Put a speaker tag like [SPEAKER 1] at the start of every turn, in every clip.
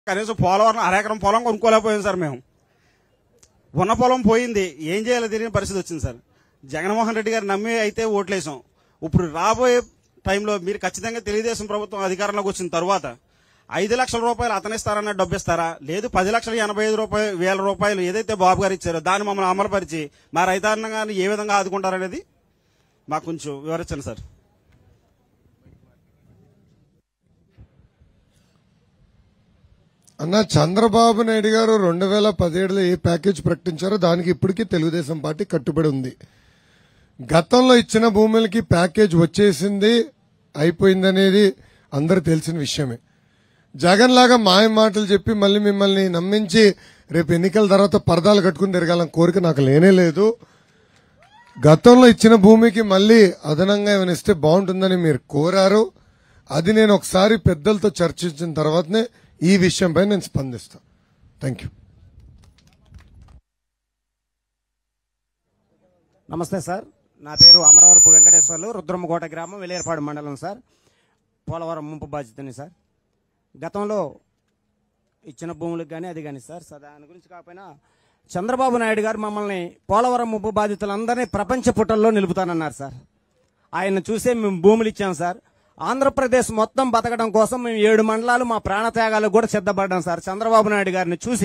[SPEAKER 1] కనీసం పోలవరం అరెకరం పొలం కొనుక్కోలేకపోయాం సార్ మేము ఉన్న పొలం పోయింది ఏం చేయాలో తెలియని పరిస్థితి వచ్చింది సార్ జగన్మోహన్ రెడ్డి గారు నమ్మి అయితే ఓట్లేసాం ఇప్పుడు రాబోయే టైంలో మీరు ఖచ్చితంగా తెలుగుదేశం ప్రభుత్వం అధికారంలోకి వచ్చిన తర్వాత ఐదు లక్షల రూపాయలు అతనిస్తారన్న డబ్బు ఇస్తారా లేదు పది లక్షల ఎనభై ఐదు రూపాయలు వేల రూపాయలు ఏదైతే బాబు గారు ఇచ్చారో దాన్ని మమ్మల్ని అమలుపరిచి మా రైతాంగాన్ని ఏ విధంగా ఆదుకుంటారనేది మాకు కొంచెం వివరించండి సార్
[SPEAKER 2] అన్న చంద్రబాబు నాయుడు గారు రెండు వేల పదిహేడులో ఏ ప్యాకేజ్ ప్రకటించారో దానికి ఇప్పటికీ తెలుగుదేశం పార్టీ కట్టుబడి ఉంది గతంలో ఇచ్చిన భూములకి ప్యాకేజ్ వచ్చేసింది అయిపోయిందనేది అందరు తెలిసిన విషయమే జగన్ లాగా మాయ మాటలు చెప్పి మళ్ళీ మిమ్మల్ని నమ్మించి రేపు ఎన్నికల తర్వాత పరదాలు కట్టుకుని తిరగాలని కోరిక నాకు లేనే లేదు గతంలో ఇచ్చిన భూమికి మళ్ళీ అదనంగా ఏమైనా ఇస్తే బాగుంటుందని మీరు కోరారు అది నేను ఒకసారి పెద్దలతో చర్చించిన తర్వాతనే ఈ విషయంపై నేను స్పందిస్తాను థ్యాంక్ యూ
[SPEAKER 3] నమస్తే సార్ నా పేరు అమరవరపు వెంకటేశ్వర్లు రుద్రమ్మకోట గ్రామం వెలేర్పాడు మండలం సార్ పోలవరం ముంపు బాధ్యతని సార్ గతంలో ఇచ్చిన భూములకు కానీ అది కానీ సార్ సో దాని గురించి కాకపోయినా చంద్రబాబు నాయుడు గారు మమ్మల్ని పోలవరం ముంపు బాధితులందరినీ ప్రపంచ పుటల్లో నిలుపుతానన్నారు సార్ ఆయన చూసే మేము భూములు ఇచ్చాం సార్ ఆంధ్రప్రదేశ్ మొత్తం బతకడం కోసం మేము ఏడు మండలాలు మా ప్రాణత్యాగాలకు కూడా సిద్ధపడ్డాం సార్ చంద్రబాబు నాయుడు గారిని చూసి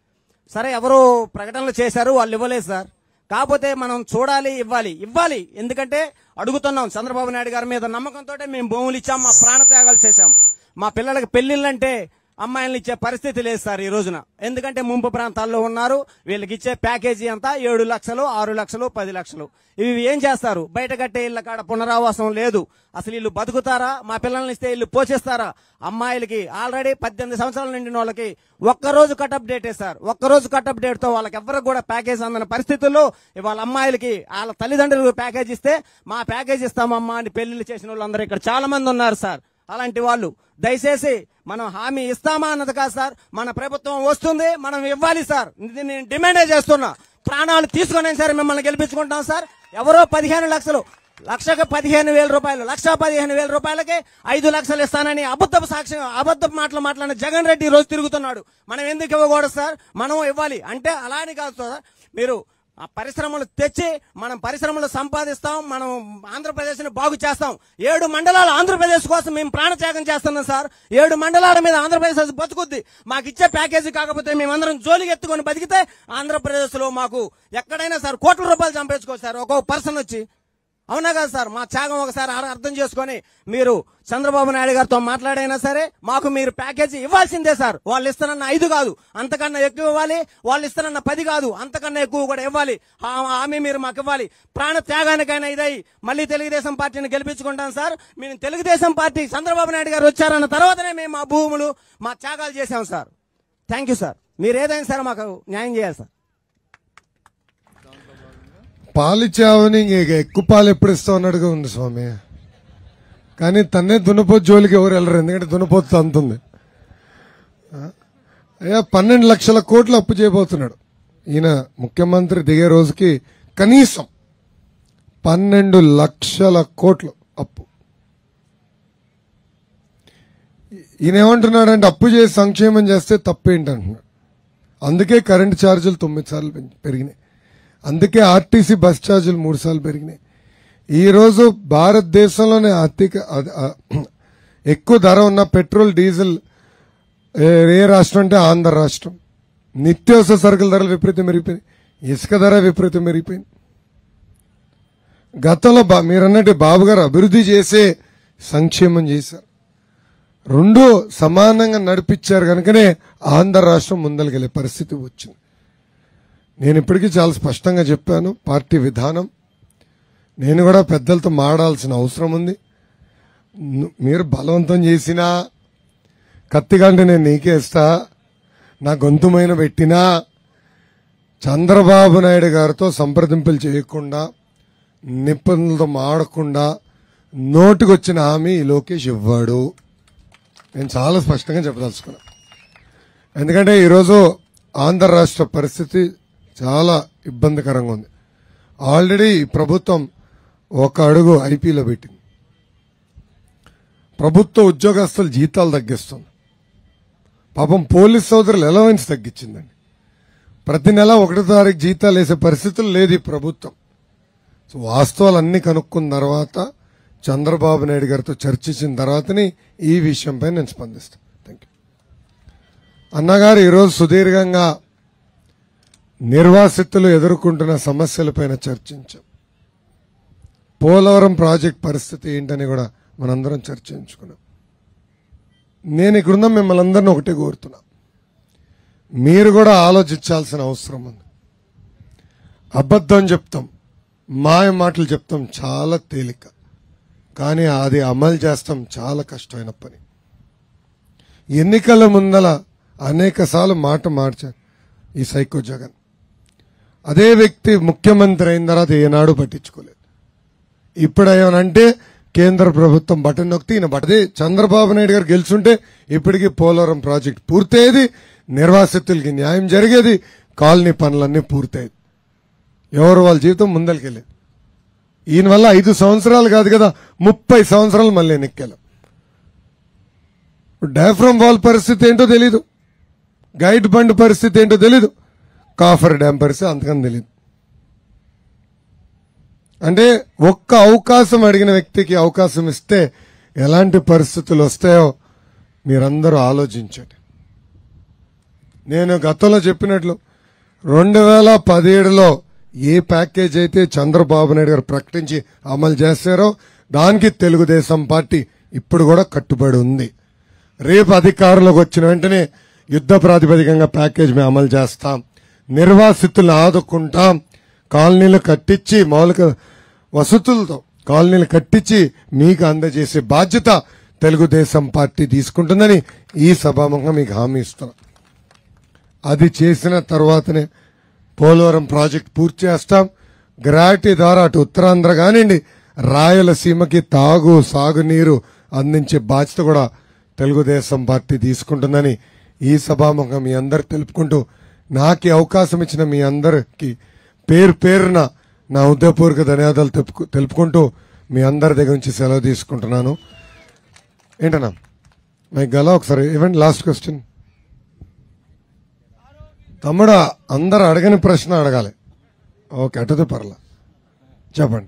[SPEAKER 3] సరే ఎవరు ప్రకటనలు చేశారు వాళ్ళు ఇవ్వలేదు సార్ కాకపోతే మనం చూడాలి ఇవ్వాలి ఇవ్వాలి ఎందుకంటే అడుగుతున్నాం చంద్రబాబు నాయుడు గారి మీద నమ్మకంతో మేము భూములు ఇచ్చాం మా ప్రాణత్యాగాలు చేశాం మా పిల్లలకి పెళ్లిళ్ళంటే అమ్మాయిలను ఇచ్చే పరిస్థితి లేదు సార్ ఈ రోజున ఎందుకంటే ముంపు ప్రాంతాల్లో ఉన్నారు వీళ్ళకి ఇచ్చే ప్యాకేజీ అంతా ఏడు లక్షలు ఆరు లక్షలు పది లక్షలు ఇవి ఏం చేస్తారు బయట కట్టే ఇళ్ళ కాడ పునరావాసం లేదు అసలు వీళ్ళు బతుకుతారా మా పిల్లల్ని ఇస్తే వీళ్ళు పోషిస్తారా అమ్మాయిలకి ఆల్రెడీ పద్దెనిమిది సంవత్సరాల నిండిన వాళ్ళకి ఒక్కరోజు కటప్ డేటే సార్ ఒక్కరోజు కటప్ డేట్ తో వాళ్ళకి ఎవరికి కూడా ప్యాకేజ్ అందిన పరిస్థితుల్లో ఇవాళ అమ్మాయిలకి వాళ్ళ తల్లిదండ్రులకు ప్యాకేజ్ ఇస్తే మా ప్యాకేజ్ ఇస్తామమ్మా అని పెళ్లిళ్ళు చేసిన వాళ్ళందరూ ఇక్కడ చాలా మంది ఉన్నారు సార్ అలాంటి వాళ్ళు దయచేసి మనం హామీ ఇస్తామా అన్నది కాదు సార్ మన ప్రభుత్వం వస్తుంది మనం ఇవ్వాలి సార్ ఇది నేను డిమాండే చేస్తున్నా ప్రాణాలు తీసుకునే సరే మిమ్మల్ని గెలిపించుకుంటాం సార్ ఎవరో పదిహేను లక్షలు లక్షకు పదిహేను వేల రూపాయలు లక్ష పదిహేను వేల రూపాయలకి ఐదు లక్షలు ఇస్తానని అబద్ధపు సాక్ష్యం అబద్ధపు మాటలు మాట్లాడిన జగన్ రెడ్డి ఈ రోజు తిరుగుతున్నాడు మనం ఎందుకు ఇవ్వకూడదు సార్ మనం ఇవ్వాలి అంటే అలా అని కాదు సార్ మీరు ఆ పరిశ్రమలు తెచ్చి మనం పరిశ్రమలు సంపాదిస్తాం మనం ఆంధ్రప్రదేశ్ ని బాగు చేస్తాం ఏడు మండలాలు ఆంధ్రప్రదేశ్ కోసం మేము ప్రాణత్యాగం చేస్తున్నాం సార్ ఏడు మండలాల మీద ఆంధ్రప్రదేశ్ బతుకుద్ది మాకు ఇచ్చే ప్యాకేజీ కాకపోతే మేమందరం జోలికి ఎత్తుకొని బతికితే ఆంధ్రప్రదేశ్ లో మాకు ఎక్కడైనా సార్ కోట్ల రూపాయలు చంపేసుకోవచ్చు సార్ ఒక్కొక్క పర్సన్ వచ్చి అవునా కదా సార్ మా త్యాగం ఒకసారి అర- అర్థం చేసుకొని మీరు చంద్రబాబు నాయుడు గారితో మాట్లాడైనా సరే మాకు మీరు ప్యాకేజీ ఇవ్వాల్సిందే సార్ వాళ్ళు ఇస్తానన్న ఐదు కాదు అంతకన్నా ఎక్కువ ఇవ్వాలి వాళ్ళు ఇస్తానన్న పది కాదు అంతకన్నా ఎక్కువ కూడా ఇవ్వాలి ఆ హామీ మీరు మాకు ఇవ్వాలి ప్రాణ త్యాగానికైనా ఇదై మళ్ళీ తెలుగుదేశం పార్టీని గెలిపించుకుంటాం సార్ మేము తెలుగుదేశం పార్టీ చంద్రబాబు నాయుడు గారు వచ్చారన్న తర్వాతనే మేము మా భూములు మా త్యాగాలు చేశాం సార్ థ్యాంక్ యూ సార్ మీరు ఏదైనా సరే మాకు న్యాయం చేయాలి సార్
[SPEAKER 2] పాలిచ్చావని ఇంక ఎక్కువ పాలు ఎప్పుడు ఇస్తావు అన్నట్టుగా ఉంది స్వామి కానీ తన్నే దున్నపోతు జోలికి ఎవరు వెళ్ళరు ఎందుకంటే దున్నపోతు తంతుంది ఆ? అయ్యా పన్నెండు లక్షల కోట్లు అప్పు చేయబోతున్నాడు ఈయన ముఖ్యమంత్రి దిగే రోజుకి కనీసం పన్నెండు లక్షల కోట్లు అప్పు ఈయన ఏమంటున్నాడంటే అప్పు చేసి సంక్షేమం చేస్తే తప్పేంటంటున్నాడు అందుకే కరెంటు ఛార్జీలు తొమ్మిది సార్లు పెంచ్- పెరిగినాయి అందుకే ఆర్టీసీ బస్ ఛార్జీలు మూడు సార్లు పెరిగినాయి ఈ రోజు భారతదేశంలోనే అధిక అ- అ- ఎక్కువ ధర ఉన్న పెట్రోల్ డీజిల్ ఏ- ఏ రాష్ట్రం అంటే ఆంధ్ర రాష్ట్రం నిత్యావసర సరుకుల ధరలు విపరీతం పెరిగిపోయింది ఇసుక ధర విపరీతం పెరిగిపోయింది గతంలో బా మీరన్నట్టు బాబు గారు అభివృద్ధి చేసే సంక్షేమం చేశారు రెండు సమానంగా నడిపించారు కనుకనే ఆంధ్ర రాష్ట్రం ముందలకెళ్లే పరిస్థితి వచ్చింది నేను ఇప్పటికీ చాలా స్పష్టంగా చెప్పాను పార్టీ విధానం నేను కూడా పెద్దలతో మాడాల్సిన అవసరం ఉంది ను- మీరు బలవంతం చేసినా కత్తిగంటే నేను నీకేస్తా నా గొంతుమైన పెట్టినా చంద్రబాబు నాయుడు గారితో సంప్రదింపులు చేయకుండా నిపుణులతో మాడకుండా నోటికొచ్చిన హామీ ఈ లోకేష్ ఇవ్వాడు నేను చాలా స్పష్టంగా చెప్పదలుచుకున్నా ఎందుకంటే ఈరోజు ఆంధ్ర రాష్ట్ర పరిస్థితి చాలా ఇబ్బందికరంగా ఉంది ఆల్రెడీ ఈ ప్రభుత్వం ఒక అడుగు ఐపీలో పెట్టింది ప్రభుత్వ ఉద్యోగస్తుల జీతాలు తగ్గిస్తుంది పాపం పోలీస్ సోదరులు అలవెన్స్ తగ్గించిందండి ప్రతి నెల ఒకటో తారీఖు జీతాలు వేసే పరిస్థితులు లేదు ఈ ప్రభుత్వం సో వాస్తవాలన్నీ కనుక్కున్న తర్వాత చంద్రబాబు నాయుడు గారితో చర్చించిన తర్వాతని ఈ విషయంపై నేను స్పందిస్తాను థ్యాంక్ యూ అన్నగారు ఈరోజు సుదీర్ఘంగా నిర్వాసితులు ఎదుర్కొంటున్న సమస్యలపైన చర్చించాం పోలవరం ప్రాజెక్ట్ పరిస్థితి ఏంటని కూడా మనందరం చర్చించుకున్నాం నేను ఇక్కడున్న మిమ్మల్ని అందరినీ ఒకటే కోరుతున్నా మీరు కూడా ఆలోచించాల్సిన అవసరం ఉంది అబద్ధం చెప్తాం మాయ మాటలు చెప్తాం చాలా తేలిక కానీ అది అమలు చేస్తాం చాలా కష్టమైన పని ఎన్నికల ముందల అనేక సార్లు మాట మార్చారు ఈ సైకో జగన్ అదే వ్యక్తి ముఖ్యమంత్రి అయిన తర్వాత ఏనాడు పట్టించుకోలేదు ఇప్పుడు ఏమనంటే కేంద్ర ప్రభుత్వం బటన్ నొక్కితే ఈయన బట- అదే చంద్రబాబు నాయుడు గారు గెలుచుంటే ఇప్పటికీ పోలవరం ప్రాజెక్ట్ పూర్తయ్యేది నిర్వాసితులకి న్యాయం జరిగేది కాలనీ పనులన్నీ పూర్తయ్యేది ఎవరు వాళ్ళ జీవితం ముందరికెళ్ళేది ఈయన వల్ల ఐదు సంవత్సరాలు కాదు కదా ముప్పై సంవత్సరాలు మళ్ళీ ఎన్నికలు డయాఫ్రమ్ వాల్ పరిస్థితి ఏంటో తెలీదు గైడ్ బండ్ పరిస్థితి ఏంటో తెలీదు కాఫర్ డ్యామ్ పరిస్థితి అంతకని తెలియదు అంటే ఒక్క అవకాశం అడిగిన వ్యక్తికి అవకాశం ఇస్తే ఎలాంటి పరిస్థితులు వస్తాయో మీరందరూ ఆలోచించండి నేను గతంలో చెప్పినట్లు రెండు వేల పదిహేడులో ఏ ప్యాకేజ్ అయితే చంద్రబాబు నాయుడు గారు ప్రకటించి అమలు చేశారో దానికి తెలుగుదేశం పార్టీ ఇప్పుడు కూడా కట్టుబడి ఉంది రేపు అధికారంలోకి వచ్చిన వెంటనే యుద్ధ ప్రాతిపదికంగా ప్యాకేజ్ మేము అమలు చేస్తాం నిర్వాసితులను ఆదుకుంటాం కాలనీలు కట్టించి మౌలిక వసతులతో కాలనీలు కట్టించి మీకు అందజేసే బాధ్యత తెలుగుదేశం పార్టీ తీసుకుంటుందని ఈ సభాముఖంగా మీకు హామీ ఇస్తున్నాం అది చేసిన తర్వాతనే పోలవరం ప్రాజెక్ట్ పూర్తి చేస్తాం గ్రావిటీ ద్వారా అటు ఉత్తరాంధ్ర కానివ్వండి రాయలసీమకి తాగు సాగునీరు అందించే బాధ్యత కూడా తెలుగుదేశం పార్టీ తీసుకుంటుందని ఈ సభాముఖం మీ అందరు తెలుపుకుంటూ నాకు ఈ అవకాశం ఇచ్చిన మీ అందరికి పేరు పేరున నా ఉదయపూర్వక ధన్యవాదాలు తెలుపుకు- తెలుపుకుంటూ మీ అందరి దగ్గర నుంచి సెలవు తీసుకుంటున్నాను ఏంటన్నా మై గల ఒకసారి ఇవ్వండి లాస్ట్ క్వశ్చన్ తమ్ముడు అందరు అడగని ప్రశ్న అడగాలి ఓకే అటుదే పర్లా చెప్పండి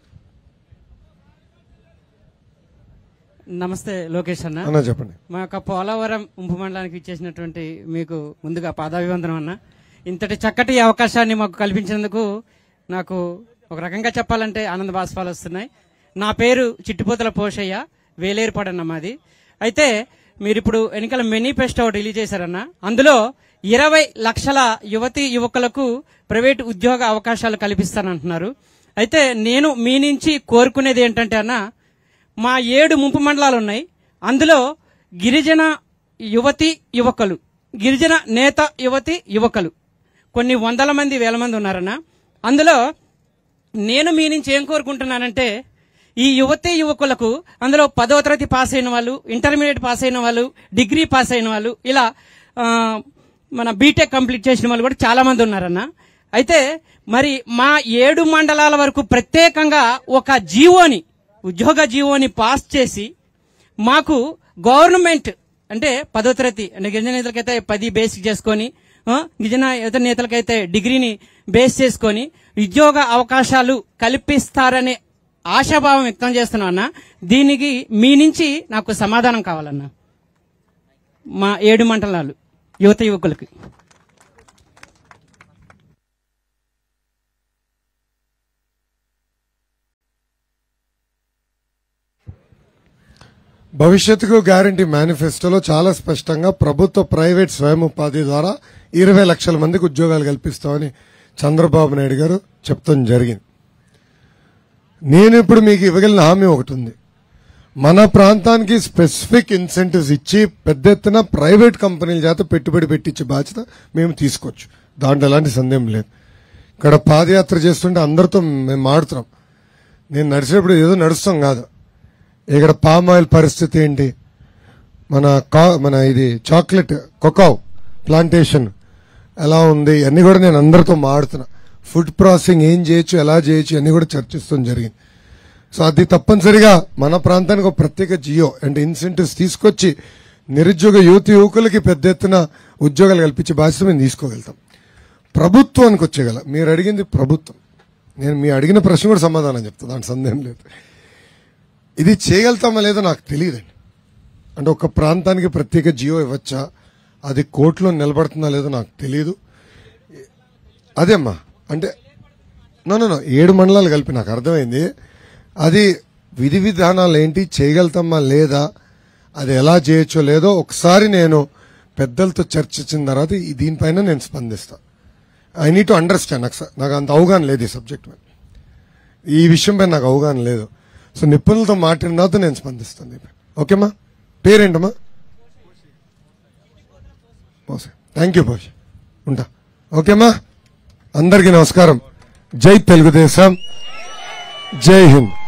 [SPEAKER 4] నమస్తే లోకేష్ అన్న
[SPEAKER 2] అన్న చెప్పండి
[SPEAKER 4] మా యొక్క పోలవరం ఉంపు మండలానికి ఇచ్చేసినటువంటి మీకు ముందుగా పాదాభివందనం అన్న ఇంతటి చక్కటి అవకాశాన్ని మాకు కల్పించినందుకు నాకు ఒక రకంగా చెప్పాలంటే ఆనంద బాష్పాలు వస్తున్నాయి నా పేరు చిట్టుపోతల పోషయ్య వేలేరుపాడన్న మాది అయితే మీరు ఇప్పుడు ఎన్నికల మేనిఫెస్టో ఒకటి రిలీజ్ చేశారన్న అందులో ఇరవై లక్షల యువతి యువకులకు ప్రైవేట్ ఉద్యోగ అవకాశాలు కల్పిస్తానంటున్నారు అయితే నేను మీ నుంచి కోరుకునేది ఏంటంటే అన్న మా ఏడు ముంపు మండలాలు ఉన్నాయి అందులో గిరిజన యువతి యువకులు గిరిజన నేత యువతి యువకులు కొన్ని వందల మంది వేల మంది ఉన్నారన్న అందులో నేను మీ నుంచి ఏం కోరుకుంటున్నానంటే ఈ యువతి యువకులకు అందులో పదో తరగతి పాస్ అయిన వాళ్ళు ఇంటర్మీడియట్ పాస్ అయిన వాళ్ళు డిగ్రీ పాస్ అయిన వాళ్ళు ఇలా ఆ, మన బీటెక్ కంప్లీట్ చేసిన వాళ్ళు కూడా చాలా మంది ఉన్నారన్న అయితే మరి మా ఏడు మండలాల వరకు ప్రత్యేకంగా ఒక జీవోని ఉద్యోగ జీవోని పాస్ చేసి మాకు గవర్నమెంట్ అంటే పదో తరగతి అంటే గిరిజన నేతలకైతే పది బేసిక్ చేసుకొని ఆ, గిరిజన ఇతర నేతలకైతే డిగ్రీని బేస్ చేసుకొని ఉద్యోగ అవకాశాలు కల్పిస్తారనే ఆశాభావం వ్యక్తం చేస్తున్నా అన్న దీనికి మీ నుంచి నాకు సమాధానం కావాలన్నా మా ఏడు మండలాలు యువత యువకులకి
[SPEAKER 2] భవిష్యత్తుకు గ్యారంటీ మేనిఫెస్టోలో చాలా స్పష్టంగా ప్రభుత్వ ప్రైవేట్ స్వయం ఉపాధి ద్వారా ఇరవై లక్షల మందికి ఉద్యోగాలు కల్పిస్తామని చంద్రబాబు నాయుడు గారు చెప్తాం జరిగింది నేను ఇప్పుడు మీకు ఇవ్వగలిగిన హామీ ఒకటి ఉంది మన ప్రాంతానికి స్పెసిఫిక్ ఇన్సెంటివ్స్ ఇచ్చి పెద్ద ఎత్తున ప్రైవేట్ కంపెనీల చేత పెట్టుబడి పెట్టించే బాధ్యత మేము తీసుకోవచ్చు దాంట్లో ఎలాంటి సందేహం లేదు ఇక్కడ పాదయాత్ర చేస్తుంటే అందరితో మేము మాడుతున్నాం నేను నడిచేటప్పుడు ఏదో నడుస్తాం కాదు ఇక్కడ పామ్ ఆయిల్ పరిస్థితి ఏంటి మన కా మన ఇది చాక్లెట్ కొకావ్ ప్లాంటేషన్ ఎలా ఉంది అన్ని కూడా నేను అందరితో మాడుతున్నా ఫుడ్ ప్రాసెసింగ్ ఏం చేయొచ్చు ఎలా చేయొచ్చు అన్ని కూడా చర్చిస్తాం జరిగింది సో అది తప్పనిసరిగా మన ప్రాంతానికి ఒక ప్రత్యేక జియో అంటే ఇన్సెంటివ్స్ తీసుకొచ్చి నిరుద్యోగ యువతి యువకులకి పెద్ద ఎత్తున ఉద్యోగాలు కల్పించే బాధ్యత మేము తీసుకోగలుగుతాం ప్రభుత్వానికి వచ్చేగల మీరు అడిగింది ప్రభుత్వం నేను మీ అడిగిన ప్రశ్న కూడా సమాధానం చెప్తాను దాని సందేహం లేదు ఇది చేయగలుగుతామా లేదో నాకు తెలియదండి అంటే ఒక ప్రాంతానికి ప్రత్యేక జియో ఇవ్వచ్చా అది కోర్టులో నిలబడుతుందా లేదో నాకు తెలియదు అదేమ్మా అంటే నో నో నో ఏడు మండలాలు కలిపి నాకు అర్థమైంది అది విధి విధానాలు ఏంటి చేయగలుగుతామా లేదా అది ఎలా చేయొచ్చో లేదో ఒకసారి నేను పెద్దలతో చర్చించిన తర్వాత ఈ దీనిపైన నేను స్పందిస్తా ఐ నీడ్ టు అండర్స్టాండ్ నాకు స- నాకు అంత అవగాహన లేదు ఈ సబ్జెక్ట్ మీద ఈ విషయంపై నాకు అవగాహన లేదు సో నిపుణులతో మాట్లాడిన తర్వాత నేను స్పందిస్తాను దీనిపై. ఓకేమా పేరేంటమ్మా మోసే థ్యాంక్ యూ బాష్ ఉంటా ఓకేమా అందరికీ నమస్కారం జై తెలుగుదేశం జై హింద్